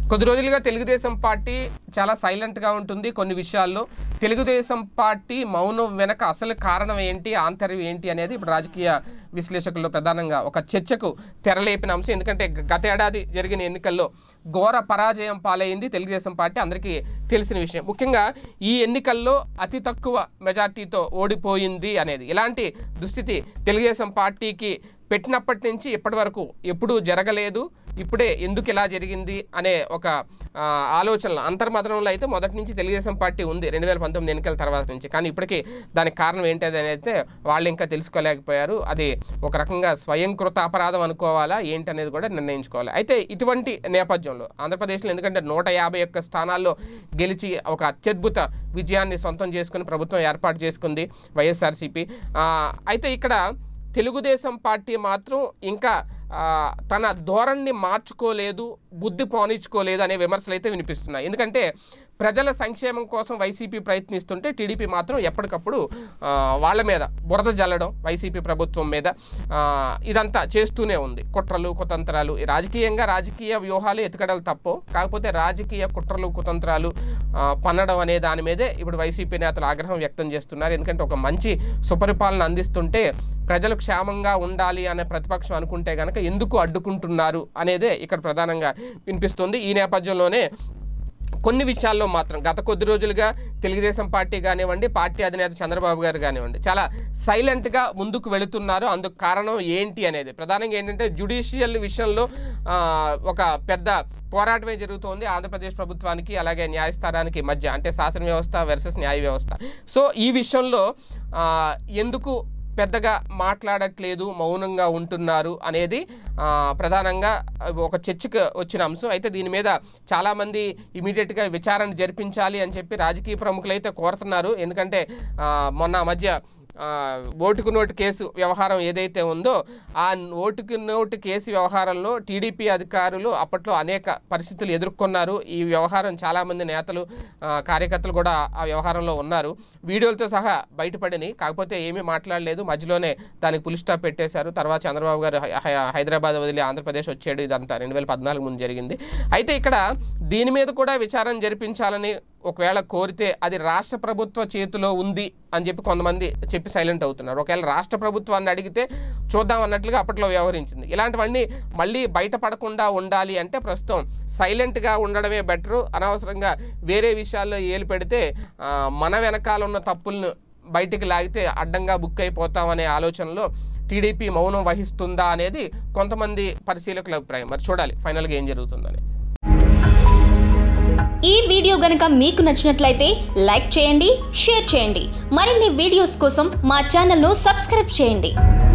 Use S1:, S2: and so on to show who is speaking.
S1: కొద్ది రోజులుగా తెలుగుదేశం పార్టీ చాలా సైలెంట్గా ఉంటుంది కొన్ని విషయాల్లో తెలుగుదేశం పార్టీ మౌనం వెనక అసలు కారణం ఏంటి ఆంతర్యం ఏంటి అనేది ఇప్పుడు రాజకీయ విశ్లేషకుల్లో ప్రధానంగా ఒక చర్చకు తెరలేపిన అంశం ఎందుకంటే గత ఏడాది జరిగిన ఎన్నికల్లో ఘోర పరాజయం పాలైంది తెలుగుదేశం పార్టీ అందరికీ తెలిసిన విషయం ముఖ్యంగా ఈ ఎన్నికల్లో అతి తక్కువ మెజార్టీతో ఓడిపోయింది అనేది ఇలాంటి దుస్థితి తెలుగుదేశం పార్టీకి పెట్టినప్పటి నుంచి ఇప్పటి వరకు ఎప్పుడూ జరగలేదు ఇప్పుడే ఎందుకు ఇలా జరిగింది అనే ఒక ఆ, ఆలోచనలు అంతర్మదనంలో అయితే మొదటి నుంచి తెలుగుదేశం పార్టీ ఉంది రెండు వేల పంతొమ్మిది ఎన్నికల తర్వాత నుంచి కానీ ఇప్పటికీ దానికి కారణం ఏంటది అని అయితే వాళ్ళు ఇంకా తెలుసుకోలేకపోయారు అది ఒక రకంగా స్వయంకృత అపరాధం అనుకోవాలా ఏంటి అనేది కూడా నిర్ణయించుకోవాలి అయితే ఇటువంటి నేపథ్యంలో ఆంధ్రప్రదేశ్లో ఎందుకంటే నూట యాభై ఒక్క స్థానాల్లో గెలిచి ఒక అత్యద్భుత విజయాన్ని సొంతం చేసుకుని ప్రభుత్వం ఏర్పాటు చేసుకుంది వైఎస్ఆర్సీపీ ఆ, అయితే ఇక్కడ తెలుగుదేశం పార్టీ మాత్రం ఇంకా ఆ, తన ధోరణిని మార్చుకోలేదు బుద్ధి పోనిచ్చుకోలేదు అనే విమర్శలు అయితే వినిపిస్తున్నాయి ఎందుకంటే ప్రజల సంక్షేమం కోసం వైసీపీ ప్రయత్నిస్తుంటే టీడీపీ మాత్రం ఎప్పటికప్పుడు ఆ, వాళ్ళ మీద బురద జల్లడం వైసీపీ ప్రభుత్వం మీద ఆ, ఇదంతా చేస్తూనే ఉంది కుట్రలు కుతంత్రాలు ఈ రాజకీయంగా రాజకీయ వ్యూహాలు ఎత్తుకడలు తప్పు కాకపోతే రాజకీయ కుట్రలు కుతంత్రాలు ఆ, పన్నడం అనే దాని మీదే ఇప్పుడు వైసీపీ నేతలు ఆగ్రహం వ్యక్తం చేస్తున్నారు ఎందుకంటే ఒక మంచి సుపరిపాలన అందిస్తుంటే ప్రజలు క్షేమంగా ఉండాలి అనే ప్రతిపక్షం అనుకుంటే కనుక ఎందుకు అడ్డుకుంటున్నారు అనేదే ఇక్కడ ప్రధానంగా వినిపిస్తుంది ఈ నేపథ్యంలోనే కొన్ని విషయాల్లో మాత్రం గత కొద్ది రోజులుగా తెలుగుదేశం పార్టీ కానివ్వండి పార్టీ అధినేత చంద్రబాబు గారు కానివ్వండి చాలా సైలెంట్గా ముందుకు వెళుతున్నారు అందుకు కారణం ఏంటి అనేది ప్రధానంగా ఏంటంటే జ్యుడిషియల్ విషయంలో ఆ, ఒక పెద్ద పోరాటమే జరుగుతోంది ఆంధ్రప్రదేశ్ ప్రభుత్వానికి అలాగే న్యాయస్థానానికి మధ్య అంటే శాసన వ్యవస్థ వర్సెస్ న్యాయ వ్యవస్థ సో ఈ విషయంలో ఆ, ఎందుకు పెద్దగా మాట్లాడట్లేదు మౌనంగా ఉంటున్నారు అనేది ఆ, ప్రధానంగా ఒక చర్చకు వచ్చిన అంశం అయితే దీని మీద చాలామంది ఇమీడియట్గా విచారణ జరిపించాలి అని చెప్పి రాజకీయ ప్రముఖులు అయితే కోరుతున్నారు ఎందుకంటే ఆ, మొన్న మధ్య ఆ, ఓటుకు నోటు కేసు వ్యవహారం ఏదైతే ఉందో ఆ ఓటుకు నోటు కేసు వ్యవహారంలో టీడీపీ అధికారులు అప్పట్లో అనేక పరిస్థితులు ఎదుర్కొన్నారు ఈ వ్యవహారం చాలామంది నేతలు ఆ, కార్యకర్తలు కూడా ఆ వ్యవహారంలో ఉన్నారు వీడియోలతో సహా బయటపడినాయి కాకపోతే ఏమీ మాట్లాడలేదు మధ్యలోనే దానికి పులి స్టాప్ పెట్టేశారు తర్వాత చంద్రబాబు గారు హై- హై- హైదరాబాద్ వదిలి ఆంధ్రప్రదేశ్ వచ్చాడు ఇదంతా రెండు వేల పద్నాలుగు ముందు జరిగింది అయితే ఇక్కడ దీని మీద కూడా విచారణ జరిపించాలని ఒకవేళ కోరితే అది రాష్ట్ర ప్రభుత్వ చేతిలో ఉంది అని చెప్పి కొంతమంది చెప్పి సైలెంట్ అవుతున్నారు ఒకవేళ రాష్ట్ర ప్రభుత్వాన్ని అడిగితే చూద్దాం అన్నట్లుగా అప్పట్లో వ్యవహరించింది ఇలాంటివన్నీ మళ్ళీ బయటపడకుండా ఉండాలి అంటే ప్రస్తుతం సైలెంట్గా ఉండడమే బెటరు అనవసరంగా వేరే విషయాల్లో ఏలు పెడితే ఆ, మన వెనకాల ఉన్న తప్పులను బయటికి లాగితే అడ్డంగా బుక్ అయిపోతామనే ఆలోచనలో టీడీపీ మౌనం వహిస్తుందా అనేది కొంతమంది పరిశీలకుల అభిప్రాయం మరి చూడాలి ఫైనల్గా ఏం జరుగుతుందని
S2: ఈ వీడియో గనుక మీకు నచ్చినట్లయితే లైక్ చేయండి షేర్ చేయండి మరిన్ని వీడియోస్ కోసం మా ఛానల్ను సబ్స్క్రైబ్ చేయండి